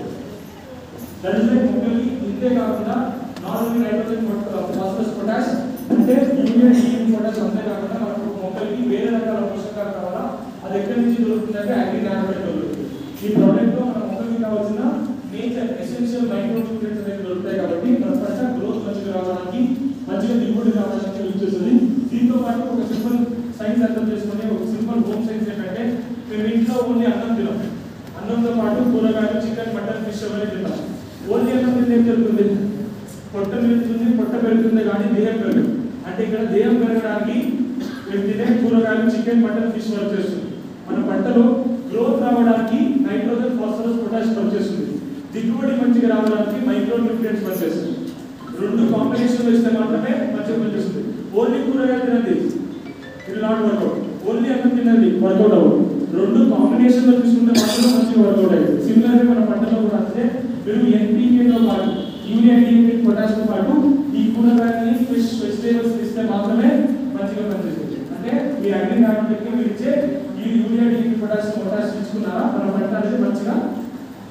దట్ ఇస్ వై మొక్కలకి ఇంతే కాకుండా not only nitrogen phosphorus potash అంటే యూరియా డిఏపి పొటాష్ అంతే కాకుండా మనకు మొక్కలకి వేరే రకాల పోషకాలు కావాలా అది ఎక్కడి నుంచి దొరుకుతుంది అంటే అగ్రి నానబెట్ దొరుకుతుంది ఈ ప్రోడక్ట్ లో మన మొక్కలకి కావాల్సిన నేచర్ ఎసెన్షియల్ మైక్రో న్యూట్రియంట్స్ అనేవి దొరుకుతాయి కాబట్టి మన పంట గ్రోత్ మంచిగా రావడానికి మంచిగా దిగుబడి రావడానికి యూజ్ చేస్తుంది దీంతో పాటు ఒక సింపుల్ సైన్స్ అర్థం చేసుకుని ఒక సింపుల్ హోమ్ సైన్స్ ఏంటంటే మేము ఇంట్లో ఓన్లీ అన్నం తినాం అన్నంతో పాటు కూరగాయలు చికెన్ మటన్ ఫిష్ అవన్నీ తింటాం ఓన్లీ అన్నం తింటే ఏం జరుగుతుంది పొట్ట పెరుగుతుంది పొట్ట పెరుగుతుంది కానీ దేహం పెరగదు అంటే ఇక్కడ దేహం పెరగడానికి మేము తినే కూరగాయలు చికెన్ మటన్ ఫిష్ వర్క్ చేస్తుంది మన పంటలో గ్రోత్ రావడానికి నైట్రోజన్ ఫాస్ఫరస్ పొటాష్ వర్క్ చేస్తుంది దిగుబడి మంచిగా రావడానికి మైక్రో న్యూట్రియంట్స్ వర్క్ చేస్తుంది రెండు కాంబినేషన్ ఇస్తే మాత్రమే మంచిగా పనిచేస్తుంది ఓన్లీ కూరగాయలు తినండి ఇది నాట్ వర్కౌట్ ఓన్లీ అన్నం తినండి వర్కౌట్ అవ్వదు రెండు కాంబినేషన్ లో తీసుకుంటే మాత్రం మంచిగా వర్కౌట్ అయ్యింది సిమిలర్ గా మన పంటలో కూడా అంతే మీరు ఎన్పీకే తో పాటు యూరియా డిఏపి పొటాష్ తో పాటు ఈ కూరగాయలని ఫిష్ వెజిటేబుల్స్ ఇస్తే మాత్రమే మంచిగా పనిచేస్తుంది అంటే మీ అగ్రి నాటికి మీరు ఇచ్చే ఈ యూరియా డిఏపి పొటాష్ పొటాష్ తీసుకున్నారా మన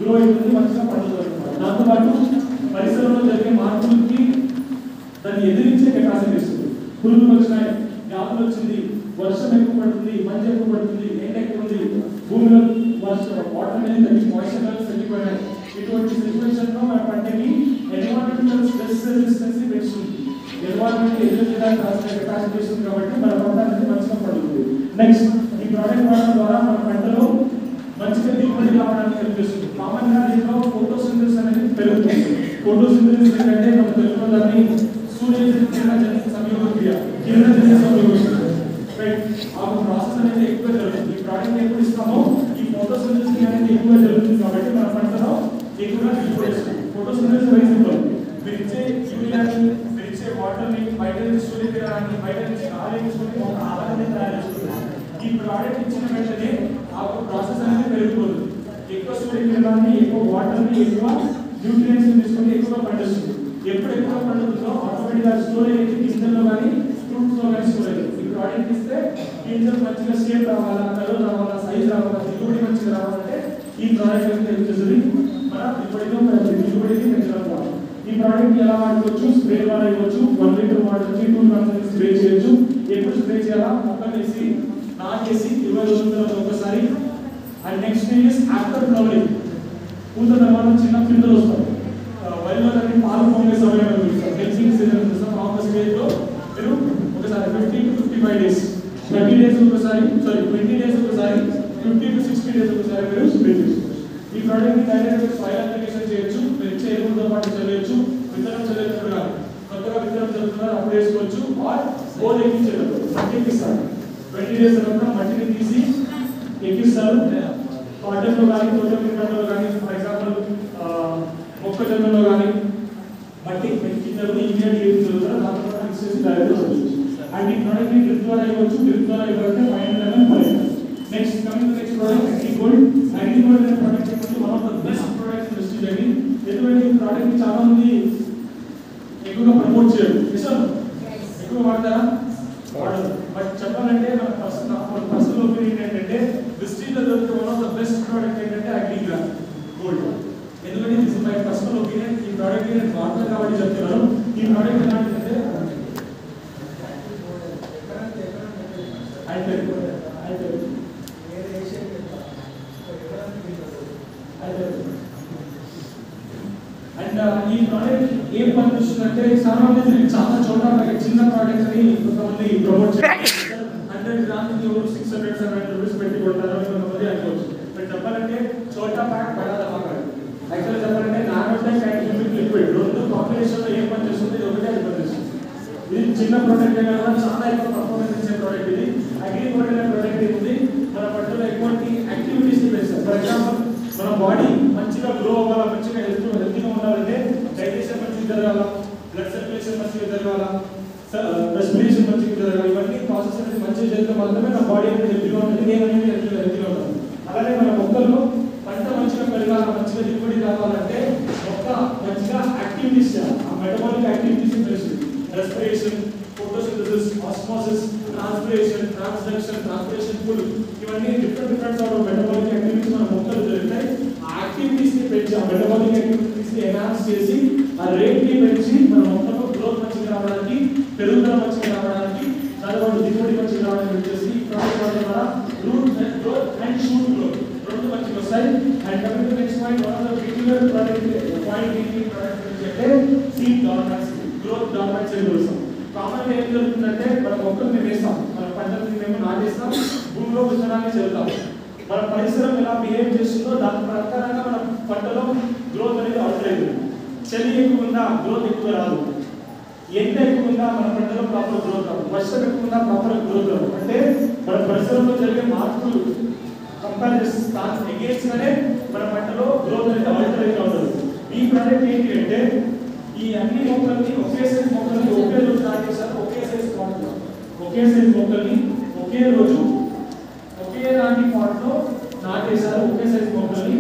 గ్రో అవుతుంది మంచిగా పండుతుంది అనమాట దాంతోపాటు పరిసరంలో జరిగే మార్పులకి దాన్ని ఎదిరించే కెపాసిటీ ఇస్తుంది పురుగులు వచ్చినాయి వ్యాధులు వచ్చింది వర్షం ఎక్కువ పడుతుంది మంచి ఎక్కువ పడుతుంది ఎండ ఎక్కువ ఉంది భూమిలో వర్షం వాటర్ అనేది తగ్గి మాయిశ్చర్ లెవెల్స్ తగ్గిపోయినాయి ఇటువంటి సిచ్యువేషన్ లో మన పంటకి ఎన్విరాన్మెంటల్ స్ట్రెస్ రెసిస్టెన్స్ పెంచుతుంది ఎన్విరాన్మెంట్ ఎదుర్కోవడానికి రాసిన కెపాసిటీ ఇస్తుంది కాబట్టి మన పంట అనేది మంచిగా పండుతుంది నెక్స్ట్ ఈ ప్రోడక్ట్ వాడడం ద్వారా మన పంటలో మంచిగా దిగుబడి రావడానికి హెల్ప్ చేస్తుంది కామన్ గా దీంట్లో ఫోటోసింథసిస్ అనేది పెరుగుతుంది ఫోటోసింథసిస్ ఏంటంటే మన తెలుగులో దాన్ని సూర్య కిరణ సంయోగ క్రియ కిరణ జన్య సంయోగ క్రియ రైట్ ఆ ప్రాసెస్ అనేది ఎక్కువ జరుగుతుంది ఈ ప్రోడక్ట్ ఎప్పుడు ఇస్తామో ఈ ఫోటోసింథసిస్ అనేది ఎక్కువ జరుగుతుంది కాబట్టి మన పంటలో ఎక్కువగా దిగుబడి వస్తుంది ఫోటోసింథసిస్ వెరీ సింపుల్ మీరు ఇచ్చే యూరియాని మీరు ఇచ్చే వాటర్ని బయట నుంచి సూర్యకిరణాన్ని బయట నుంచి గాలి తీసుకొని ఒక ఆహారాన్ని తయారు చేస్తుంది ఈ ప్రోడక్ట్ ఇచ్చిన వెంటనే ఆ ప్రాసెస్ అనేది పెరిగిపోతుంది ఎక్కువ సూర్యకిరణాన్ని ఎక్కువ వాటర్ని ఎక్కువ న్యూట్రియంట్స్ తీసుకొని ఎక్కువ పండిస్తుంది ఎప్పుడు ఎక్కువ పండుతుందో ఆటోమేటిక్గా స్టోర్ అయ్యేది గింజల్లో కానీ ఫ్రూట్స్ లో కానీ స్టోర్ అయ్యేది ఈ ప్రోడక్ట్ ఇస్తే గింజలు మంచిగా షేప్ రావాలా కలర్ రావాలా సైజ్ రావాలా దిగుబడి మంచిగా రావాలంటే ఈ ప్రోడక్ట్ అనేది హెల్ప్ చేస్తుంది మన దిగుబడిలో దిగుబడిని పెంచడం ద్వారా ఈ ప్రోడక్ట్ ఎలా వాడుకోవచ్చు స్ప్రే ద్వారా ఇవ్వచ్చు వన్ లీటర్ వాడచ్చు టూ మంత్స్ స్ప్రే చేయొచ్చు ఎప్పుడు స్ప్రే చేయాలా మొక్కలు వేసి నాటేసి ఇరవై రోజుల తర్వాత ఒకసారి and next is after flowering పూత తర్వాత చిన్న పిందెలు వస్తాయి వైల్లో దాన్ని పాలు పొంగే సమయం అని పిలుస్తారు హెల్సింగ్ సీజన్ పిలుస్తాం ఆ స్టేజ్ లో మీరు ఒకసారి fifty to fifty five days thirty days ఒకసారి సారీ ట్వంటీ డేస్ ఒకసారి ఫిఫ్టీ టు సిక్స్టీ డేస్ ఒకసారి మీరు స్ప్రే చేసుకోవచ్చు ఈ ప్రోడక్ట్ ని డైరెక్ట్ సాయిల్ అప్లికేషన్ చేయొచ్చు మీరు ఇచ్చే ఎరువులతో పాటు చల్లవచ్చు విత్తనం చల్లేటప్పుడు కాదు కొత్తగా విత్తనం చల్లుతున్నారు అప్పుడు వేసుకోవచ్చు ఆర్ బోర్ ఎక్కించేటప్పుడు మట్టి ఎక్కిస్తారు ట్వంటీ డేస్ తర్వాత మట్టిని తీసి ఎక్కిస్తారు కాటన్లో కానీ తోటమిరపలో కానీ ఫర్ ఎగ్జాంపుల్ మొక్కజొన్నలో కానీ మట్టి కిందలో ఇండియన్ ఏది చదువుతారో దాంతో పాటు మిక్స్ చేసి డైరెక్ట్ చదవచ్చు అండ్ ఈ ప్రోడక్ట్ ని డ్రిప్ ద్వారా ఇవ్వచ్చు డ్రిప్ ద్వారా ఇవ్వాలంటే five hundred ML per next coming to next product Agri Gold Agri Gold అనే ప్రోడక్ట్ వచ్చి one of the best products industry అండి ఎందుకంటే ఈ ప్రోడక్ట్ ని చాలా మంది ఎక్కువగా ప్రమోట్ చేయరు నిజం ఎక్కువ వాడతారా వాడరు బట్ చెప్పాలంటే మన పర్సన్ మన పర్సనల్ ఒపీనియన్ ఏంటంటే డిస్ట్రిక్ట్లో దొరికే one of the best product ఏంటంటే అగ్రి గోల్డ్ ఎందుకంటే దిస్ మై పర్సనల్ ఒపీనియన్ ఈ ప్రోడక్ట్ నేను వాడతాను కాబట్టి చెప్తున్నాను ఈ ప్రోడక్ట్ ఎలాంటిదంటే అయిపోయింది అయిపోయింది అండ్ ఈ ప్రోడక్ట్ ఏం పనిచేస్తుందంటే చాలా మంది ఇది చాలా చోట్ల మనకి చిన్న ప్రోడక్ట్ అని కొంతమంది ప్రమోట్ చేస్తారు హండ్రెడ్ గ్రామ్స్ ఎవరు six hundred seven hundred rupees పెట్టి కొడతారు అని కొంతమంది అనుకోవచ్చు బట్ చెప్పాలంటే చోటా ప్యాక్ బడా దమాకా యాక్చువల్ చెప్పాలంటే నానోటెక్ అండ్ హ్యూమిక్ లిక్విడ్ రెండు కాంబినేషన్ లో ఏం పనిచేస్తుంది ఇది ఒకటే అది పనిచేస్తుంది ఇది చిన్న ప్రోడక్ట్ అయినా కూడా చాలా ఎక్కువ పర్ఫార్మెన్స్ ఇచ్చే ప్రోడక్ట్ ఇది అగ్రి గోల్డ్ అనే ప్రోడక్ట్ ఉంది మన పట్టులో ఎటువంటి యాక్టివిటీస్ పెంచారు ఫర్ ఎగ్జాంపుల్ మన బాడీ మంచిగా గ్రో అవ్వాలా మంచిగా హెల్త్ హెల్తీగా ఉండాలంటే డైజెషన్ మంచిగా జరగాల బ్లడ్ సర్క్యులేషన్ మంచిగా జరగాల రెస్పిరేషన్ మంచిగా జరగాలి ఇవన్నీ ప్రాసెస్ అనేది మంచిగా జరిగితే మాత్రమే నా బాడీ అనేది హెల్తీగా ఉంటుంది నేను అనేది హెల్తీగా హెల్తీగా ఉంటాను అలానే మన మొక్కల్లో పంట మంచిగా పెరగాల మంచిగా దిగుబడి రావాలంటే మొక్క మంచిగా యాక్టివిటీస్ చేయాలి ఆ మెటబాలిక్ యాక్టివిటీస్ పెంచుతుంది respiration photosynthesis osmosis transpiration transduction transpiration pull ఇవన్నీ different different sort of metabolic activities మన మొక్కలు జరుగుతాయి ఆ యాక్టివిటీస్ ని పెంచి ఆ మెటబాలిక్ యాక్టివిటీస్ ని ఎన్హాన్స్ చేసి ఆ రేట్ ని పెంచి మన మొక్కలో గ్రోత్ మంచిగా రావడానికి పెరుగుదల మంచిగా రావడానికి దానివల్ల దిగుబడి మంచిగా రావడానికి వచ్చేసి ఈ ప్రాజెక్ట్ వాడడం ద్వారా root growth and shoot growth రెండు మంచిగా వస్తాయి and coming to next point one of the bigger project point ఏంటి ప్రాజెక్ట్ గురించి అంటే సీడ్ డార్మెన్సీ గ్రోత్ డార్మెన్సీ అని పిలుస్తాం కామన్ ఏం జరుగుతుందంటే మన మొక్కలు మేము వేస్తాం మన పంటలు మేము నాటేస్తాం భూమిలో విత్తనాన్ని చల్లుతాం మన పరిసరం ఎలా బిహేవ్ చేస్తుందో దాని ప్రకారంగా మన పంటలో గ్రోత్ అనేది ఆల్టర్ అవుతుంది చలి ఎక్కువ ఉందా గ్రోత్ ఎక్కువ రాదు ఎండ ఎక్కువ ఉందా మన పంటలో ప్రాపర్ గ్రోత్ రాదు వర్షం ఎక్కువ ఉందా ప్రాపర్ గ్రోత్ రాదు అంటే మన పరిసరంలో జరిగే మార్పులు కంపేర్ చేస్తే దాని against గానే మన పంటలో గ్రోత్ అనేది ఆల్టర్ అవుతూ ఉంటుంది ఈ ప్రాజెక్ట్ ఏంటి అంటే ఈ అన్ని మొక్కల్ని ఒకే సైజ్ మొక్కల్ని ఒకే రోజు నాటేశారు ఒకే సైజ్ పాట్ ఒకే సైజ్ మొక్కల్ని ఒకే రోజు ఒకే నాటి పాట్ లో నాటేశారు ఒకే సైజ్ మొక్కల్ని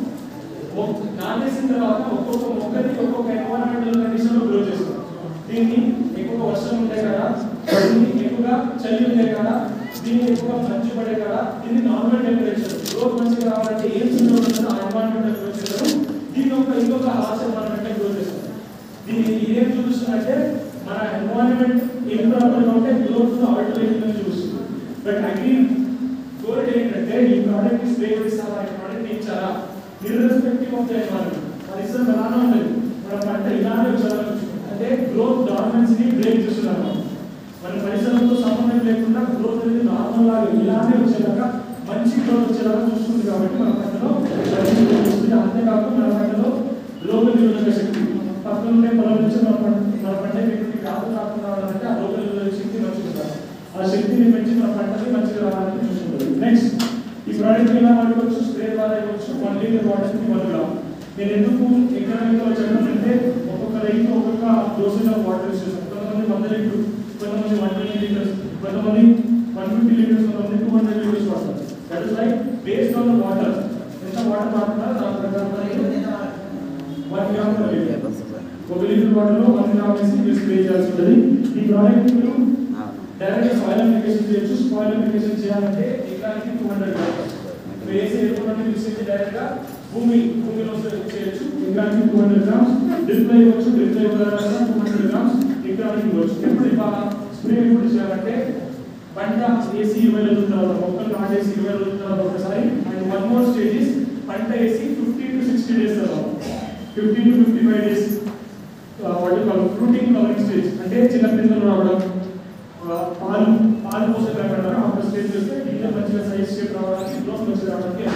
ఒక్- నాటేసిన తర్వాత ఒక్కొక్క మొక్కని ఒక్కొక్క ఎన్వైరన్మెంటల్ కండిషన్ లో గ్రో చేస్తారు దీన్ని ఎక్కువ వర్షం ఉంటే కదా దీన్ని ఎక్కువగా చలి ఉంటే కదా దీన్ని ఎక్కువగా మంచు పడే కదా ఇది నార్మల్ టెంపరేచర్ గ్రోత్ మంచిగా రావాలంటే ఏం చూడాలంటే ఆ ఎన్వైరన్మెంట్ టెంపరేచర్ దీని ఒక ఇంకొక హార్ష్ ఎన్వైరన్మెంట్ గ్రో చేస్తారు దీన్ని ఇదేం చూపిస్తుందంటే మన ఎన్వైరన్మెంట్ ఇంప్రాపర్ ఉంటే గ్రోత్ ఆల్టర్నేటివ్ అని చూపిస్తుంది బట్ అగ్రి గోల్ ఏంటంటే ఈ ప్రోడక్ట్ స్ప్రే చేస్తారా ఈ ప్రోడక్ట్ ఇచ్చారా ఇర్రెస్పెక్టివ్ ఆఫ్ ద ఎన్వైరన్మెంట్ పరిసరం ఎలానే ఉంటుంది మన పంట ఇలానే వచ్చేలా అంటే గ్రోత్ డార్మెన్సీని బ్రేక్ చేస్తున్నాము మన పరిసరంతో సంబంధం లేకుండా గ్రోత్ అనేది నార్మల్ లాగా ఇలానే వచ్చేలాగా మంచి గ్రోత్ వచ్చేలాగా చూస్తుంది కాబట్టి మన పంటలో మంచి growth వస్తుంది అంతేకాకుండా మన పంటలో రోగ నిరోధక శక్తి పక్కన ఉండే పొలం నుంచి మన పంట మన పంట ఎటువంటి వ్యాధులు రాకుండా ఉండాలంటే ఆ రోగ నిరోధక శక్తి మంచిగా ఉండాలి ఆ శక్తిని పెంచి మన పంటని మంచిగా రావాలని చూసుకుంటుంది నెక్స్ట్ ఈ ప్రోడక్ట్ ఎలా వాడుకోవచ్చు స్ప్రే ద్వారా ఇవ్వచ్చు one litre water one gram నేను ఎందుకు ఎకనామిక్లో చెప్పడం అంటే ఒక్కొక్క రైతు ఒక్కొక్క డోసేజ్ ఆఫ్ వాటర్ యూస్ చేస్తారు కొంతమంది వంద లీటర్లు కొంతమంది వన్ ట్వంటీ లీటర్స్ కొంతమంది వన్ ఫిఫ్టీ లీటర్స్ కొంతమంది టూ హండ్రెడ్ లీటర్స్ వాడతారు that is like based on the water ఎంత వాటర్ వాడుతున్నారో దాని ప్రకారం వన్ గ్రామ్ పర్ లీటర్ ఒక లీటర్ వాటర్లో వన్ గ్రామ్ వేసి మీరు స్ప్రే చేయాల్సి ఉంటుంది ఈ ప్రోడక్ట్ మీరు డైరెక్ట్ సాయిల్ అప్లికేషన్ చేయొచ్చు సాయిల్ అప్లికేషన్ చేయాలంటే ఎకరానికి టూ హండ్రెడ్ గ్రామ్స్ వేసే ఎరువులను యూస్ చేసి డైరెక్ట్ గా భూమి భూమిలో చేయొచ్చు ఎకరానికి టూ హండ్రెడ్ గ్రామ్స్ డ్రిప్లో ఇవ్వచ్చు డ్రిప్లో ఇవ్వాలన్నా టూ హండ్రెడ్ గ్రామ్స్ ఎకరానికి ఇవ్వచ్చు ఎప్పుడు ఇవ్వాలా స్ప్రే ఎప్పుడు చేయాలంటే పంట వేసి ఇరవై రోజుల తర్వాత మొక్కలు నాటేసి ఇరవై రోజుల తర్వాత ఒకసారి అండ్ వన్ మోర్ స్టేజెస్ పంట వేసి ఫిఫ్టీ టు సిక్స్టీ డేస్ తర్వాత fifty to fifty five days వాటి ఫ్రూటింగ్ ఫ్లవరింగ్ స్టేజ్ అంటే చిన్న పిందెలు రావడం ఆ, పాలు పాలు పోసే కాకుండా ఒక స్టేజ్ చేస్తే గింజ మంచిగా సైజ్ షేప్ రావడానికి గ్రోత్ మంచిగా రావడానికి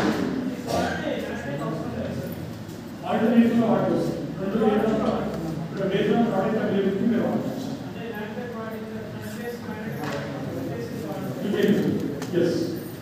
ఆల్టర్నేటివ్ గా వాడుకోవచ్చు రెండు ఏదో ఇప్పుడు బేస్డ్ ఆన్ ప్రోడక్ట్ అవైలబిలిటీ మీరు వాడుకోవచ్చు Yes.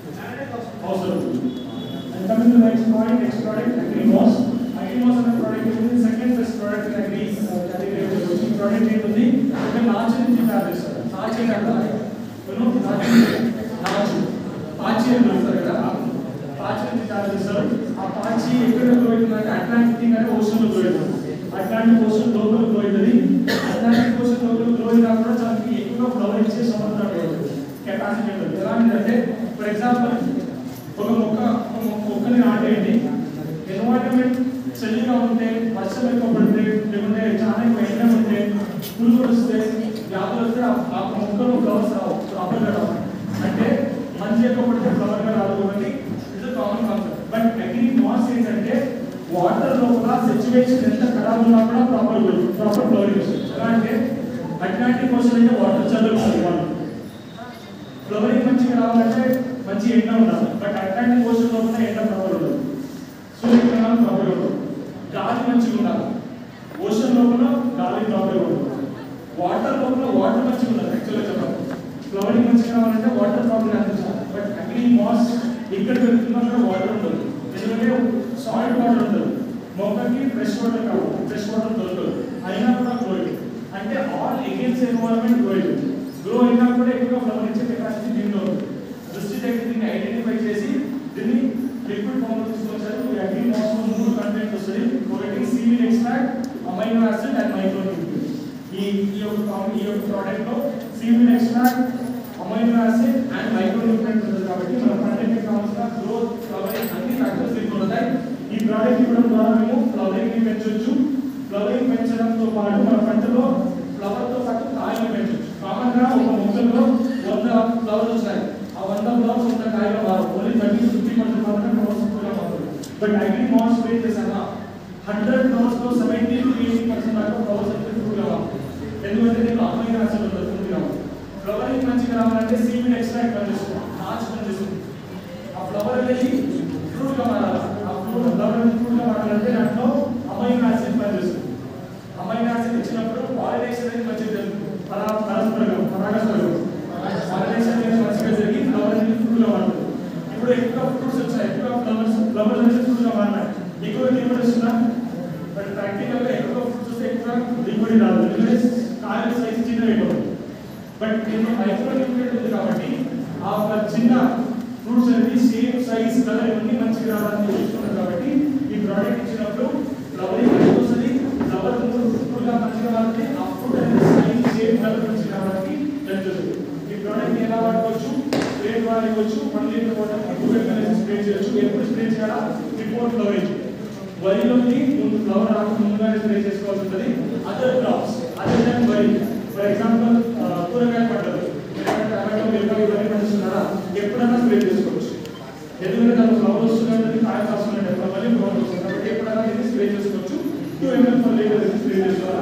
అవసరం And coming to the next point, next product, AgriMoss. AgriMoss అనే product ఏంటంటే second best product in agri uh, category లో వచ్చి ఈ product ఏంటుంది ఒక నాచు నుంచి తయారు చేస్తారు నాచు ఏంటి అక్కడ You know, నాచు నాచు పాచి అని పిలుస్తారు కదా పాచి నుంచి తయారు చేస్తారు ఆ పాచి ఎక్కడ గ్రో అవుతుందంటే అట్లాంటిక్ అనే ఓషన్ లో గ్రో అవుతుంది అట్లాంటిక్ ఓషన్ లోపల గ్రో అవుతుంది అట్లాంటిక్ ఓషన్ లోపల గ్రో అయినా కూడా దానికి ఎక్కువగా ఫ్లవర్ ఇచ్చే సమర్థత కెపాసిటీ ఉంటుంది ఎలాంటిదంటే ఫర్ ఎగ్జాంపుల్ ఒక మొక్క ఒక మొక్క- మొక్కని నాటేయండి ఎన్వైరన్మెంట్ చలిగా ఉంటే వర్షం ఎక్కువ పడితే లేకుంటే చాలా ఎక్కువ ఎండ ఉంటే పురుగులు వస్తే వ్యాధులు వస్తే ఆ- ఆ మొక్కలు ఫ్లవర్స్ రావు ప్రాపర్గా రావు అంటే మంచి ఎక్కువ పడితే ఫ్లవర్గా రాదు కాబట్టి ఇది common concept but Agri Mass ఏంటంటే వాటర్ లోపల సిచ్యువేషన్ ఎంత ఖరాబ్ ఉన్నా కూడా ప్రాపర్ ప్రాపర్ ఫ్లవరింగ్ వస్తుంది ఎలా అంటే అట్లాంటిక్ ఓషన్ అయితే వాటర్ చదువుతుంది వాళ్ళు ఫ్లవరింగ్ మంచిగా రావాలంటే మంచి ఎండ ఉండాలి బట్ అట్లాంటిక్ ఓషన్ లోపల ఎండ ప్రాపర్ ఉండదు సూర్యకిరణాలు ప్రాపర్ ఉండదు గాలి మంచిగా ఉండాలి ఓషన్ లోపల గాలి ప్రాపర్ ఉండదు వాటర్ లోపల వాటర్ మంచిగా ఉండాలి యాక్చువల్గా చెప్పాలి ఫ్లవరింగ్ మంచిగా రావాలంటే వాటర్ ప్రాబ్లం అనిపించాలి బట్ అగ్రి మాస్ ఇక్కడ పెరుగుతున్నా కూడా వాటర్ ఉండదు ఎందుకంటే సాల్ట్ వాటర్ ఉండదు మొక్కకి ఫ్రెష్ వాటర్ కావాలి ఫ్రెష్ వాటర్ దొరకదు అయినా కూడా గ్రో అంటే all against environment grow grow అయినా కూడా ఎక్కువ ఫ్లవర్ ఇచ్చే కెపాసిటీ దీనిలో ఉంది దృష్టి దగ్గర దీన్ని ఐడెంటిఫై చేసి దీన్ని లిక్విడ్ ఫామ్ లో తీసుకొచ్చారు ఈ అగ్రి మాస్ లో మూడు కంటెంట్ వస్తుంది ఒకటి seaweed extract amino acid and micro ఈ ఈ యొక్క కాం- ఈ యొక్క ప్రోడక్ట్ లో seaweed extract amino acid and micro nutrient ఉంటుంది కాబట్టి మన పంటకి కావాల్సిన గ్రోత్ ఫ్లవరింగ్ అన్ని ఫ్యాక్టర్స్ దీంట్లో ఉంటాయి ఈ ప్రోడక్ట్ ఇవ్వడం ద్వారా మేము ఫ్లవరింగ్ ని పెంచొచ్చు ఫ్లవరింగ్ పెంచడంతో పాటు మన పంటలో ఫ్లవర్ తో పాటు కాయలు పెంచొచ్చు కామన్ గా ఒక మొక్కలో వంద ఫ్లవర్స్ వస్తాయి ఆ వంద ఫ్లవర్స్ వంద కాయలు మారు ఓన్లీ థర్టీ ఫిఫ్టీ పర్సెంట్ మాత్రమే ఫ్లవర్స్ కూడా మారుతుంది బట్ అగ్రి మాస్ స్ప్రే చేసామా హండ్రెడ్ ఫ్లవర్స్ లో సెవెంటీ టు ఎయిటీ పర్సెంట్ దాకా ఫ్లవర్స్ అయితే ఫ్రూట్ కావాలి ఎందుకంటే దీంట్లో అమైనో యాసిడ్ ఉంటుంది ఫ్రూట్ కావాలి ఫ్లవరింగ్ మంచిగా రావాలంటే సీవిడ్ ఎక్స్ట్రాక్ట్ పనిచేస్తుంది నాచు పనిచేస్తుంది ఆ ఫ్లవర్ అనేది ఫ్రూట్ గా మారాలి ఆ ఫ్రూట్ ఫ్లవర్ అనేది ఫ్రూట్ గా మారాలంటే దాంట్లో అమైనో యాసిడ్ పనిచేస్తుంది అమైనో యాసిడ్ ఇచ్చినప్పుడు పాలినేషన్ అనేది మంచిగా జరుగుతుంది పరా పరస్పరం పరాగస్పరం పాలినేషన్ అనేది మంచిగా జరిగి ఫ్లవర్ అనేది ఫ్రూట్ గా మారుతుంది ఇప్పుడు ఎక్కువ ఫ్రూట్స్ వచ్చాయి ఎక్కువ ఫ్లవర్స్ ఫ్లవర్స్ అనేది ఫ్రూట్ గా మారినాయి ఎక్కువ దిగుబడి వస్తుందా బట్ ప్రాక్టికల్ గా ఎక్కువ ఫ్రూట్స్ వస్తే ఎక్కువ దిగుబడి రాదు ఎందుకంటే కాయల సైజ్ చిన్నగా అయిపోతుంది బట్ దీంట్లో మైక్రో న్యూట్రియంట్ ఉంది కాబట్టి ఆ ఒక చిన్న ఫ్రూట్స్ అనేది సేమ్ సైజ్ కలర్ ఇవన్నీ మంచిగా రావడానికి చూసుకున్నాం కాబట్టి ఈ ప్రోడక్ట్ ఇచ్చినప్పుడు ఫ్లవరింగ్ మంచిగా వస్తుంది ఫ్లవర్ ఫ్రూట్గా మంచిగా రావాలి ఆ ఫ్రూట్ అనేది సైజ్ సేమ్ కలర్ మంచిగా రావడానికి హెల్ప్ చేస్తుంది ఈ ప్రోడక్ట్ ఎలా వాడుకోవచ్చు స్ప్రే ఉంది ముందు ఫ్లవర్ రాక ముందుగానే స్ప్రే చేసుకోవాల్సి ఉంటుంది అదర్ క్రాప్స్ అదర్ దాన్ వరి ఫర్ ఎగ్జాంపుల్ కూరగాయ పంటలు టమాటో మిరపకాయ ఇవన్నీ పండిస్తున్నారా ఎప్పుడైనా స్ప్రే చేసుకోవచ్చు ఎందుకంటే దాని ఫ్లవర్ వస్తున్నట్టు కాయ కాస్తున్నట్టు ఎప్పుడు మళ్ళీ ఫ్లవర్ వస్తుంది కాబట్టి ఎప్పుడైనా ఇది స్ప్రే చేసుకోవచ్చు two ML per litre spray చేసుకోవాలా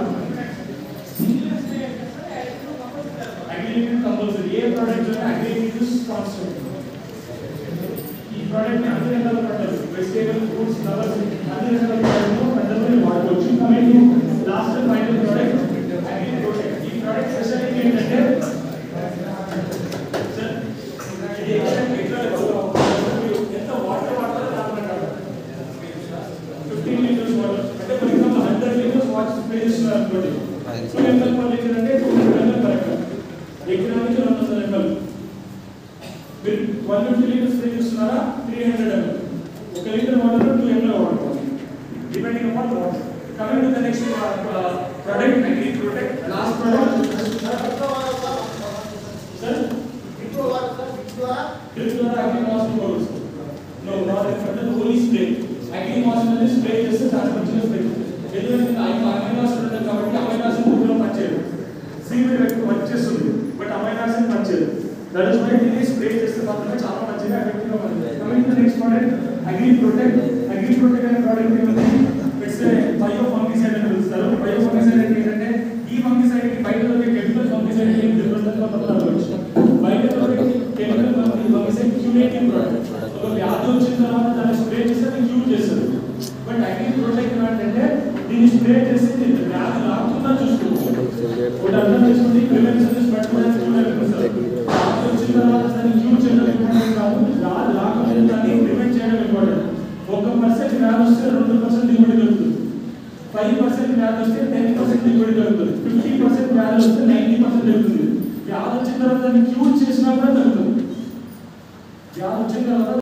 అగ్రిమెంట్ కంపల్సరీ ఏ ప్రోడక్ట్ అగ్రిమెంట్ కాన్స్టెంట్ ఈ ప్రోడక్ట్ ని అన్ని రకాల పంటలు వెజిటేబుల్ ఫ్రూట్స్ ఫ్లవర్స్ అన్ని రకాల పంటలు పంటలు వాడుకోవచ్చు coming last final product Agri product ఈ ప్రోడక్ట్ స్పెషాలిటీ ఏంటంటే సార్, ఇది ఎట్లా- ఎట్లా ఎంత వాటర్ వాడతారో దాని ఫిఫ్టీన్ లీటర్స్ వాటర్ అంటే for example hundred litres water spray చేస్తున్నారు అనుకోండి టూ ఎంఎల్ పర్ లీటర్ అంటే టూ హండ్రెడ్ ఎంఎల్ కరెక్ట్ ఎకరానికి రెండు వందల ఎంఎల్ మీరు వన్ ఫిఫ్టీ లీటర్స్ స్ప్రే చేస్తున్నారా త్రీ హండ్రెడ్ ఎంఎల్ ఒక లీటర్ వాటర్ టూ ఎంఎల్ వాడుకోవాలి depending upon water coming to the next product agri product last product sir drip ద్వారా Agri Mass no not అంటే only spray Agri Mass అనేది spray చేస్తే చాలా మంచిగా spray ఎందుకంటే amine acid ఉంటుంది కాబట్టి అమైన్ ఆసిడ్ భూమిలో పనిచేయదు సీవీడ్ ఎక్కువ వచ్చేస్తుంది బట్ అమైన్ ఆసిడ్ పనిచేయదు దట్ ఇస్ వై ఇది స్ప్రే చేస్తే మాత్రమే చాలా మంచిగా ఎఫెక్టివ్ గా ఉంటుంది coming to next product Agri Protect Agri Protect అనే ప్రోడక్ట్ ఏమంటే ఇట్స్ బయో ఫంగిసైడ్ అని పిలుస్తారు బయో ఫంగిసైడ్ అంటే ఏంటంటే ఈ ఫంగిసైడ్ కి బయట దొరికే కెమికల్ ఫంగిసైడ్ కి డిఫరెంట్ గా పడతారు బయట దొరికే కెమికల్ ఫంగిసైడ్ క్యూరేటివ్ ప్రోడక్ట్ ఒక వ్యాధి వచ్చిన తర్వాత దాన్ని స్ప్రే చేస్తే అది క్యూర్ చేస్తారు బట్ అగ్రి ప్రొటెక్ట్ ఏంటంటే దీన్ని స్ప్రే చేసి వ్యాధి రాకుండా చూసుకోవచ్చు ఒకటి అర్థం చేసుకోండి prevention is better than cure వ్యాధి వచ్చిన తర్వాత దాన్ని క్యూర్ చేయడం ఇంపార్టెంట్ కాదు వ్యాధి రాకుండా దాన్ని ప్రివెంట్ చేయడం ఇంపార్టెంట్ ఒక పర్సెంట్ వ్యాధి వస్తే రెండు పర్సెంట్ దిగుబడి దొరుకుతుంది ఫైవ్ పర్సెంట్ వ్యాధి వస్తే టెన్ పర్సెంట్ దిగుబడి దొరుకుతుంది ఫిఫ్టీ పర్సెంట్ వ్యాధి వస్తే నైన్టీ పర్సెంట్ దొరుకుతుంది వ్యాధి వచ్చిన తర్వాత దాన్ని క్యూర్ చేసినా కూడా దొరుకుతుంది వ్యాధి వచ్చిన తర్వాత